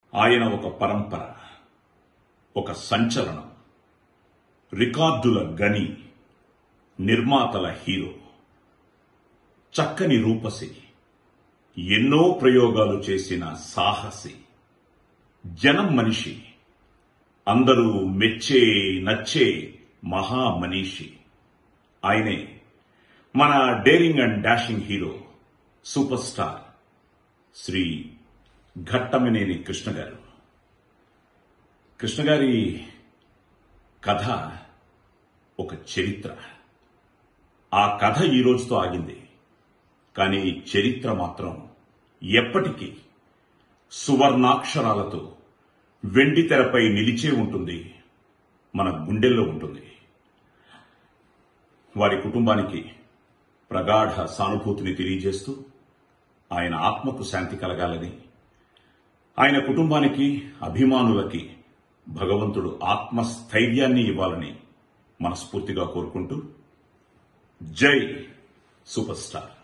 ఆయన ఒక పరంపర ఒక సంచలనం రికార్డుల గని నిర్మాతల హీరో చక్కని రూపసి ఎన్నో ప్రయోగాలు చేసిన సాహసి జనం మనిషి అందరూ మెచ్చే నచ్చే మహామనీషి ఆయనే మన daring and dashing hero super star Shri Ghattamaneni Krishna garu Krishna గారి కథ ఒక చరిత్ర ఆ కథ ఈ రోజుతో ఆగింది కానీ చరిత్ర మాత్రం ఎప్పటికీ సువర్ణాక్షరాలతో వెండి తెరపై నిలిచే ఉంటుంది మన గుండెల్లో ఉంటుంది వారి కుటుంబానికి ప్రగాఢ సానుభూతిని తెలియజేస్తూ ఆయన ఆత్మకు శాంతి కలగాలని ఆయన కుటుంబానికి అభిమానులకి భగవంతుడు ఆత్మస్థైర్యాన్ని ఇవ్వాలని మనస్ఫూర్తిగా కోరుకుంటూ జై సూపర్ స్టార్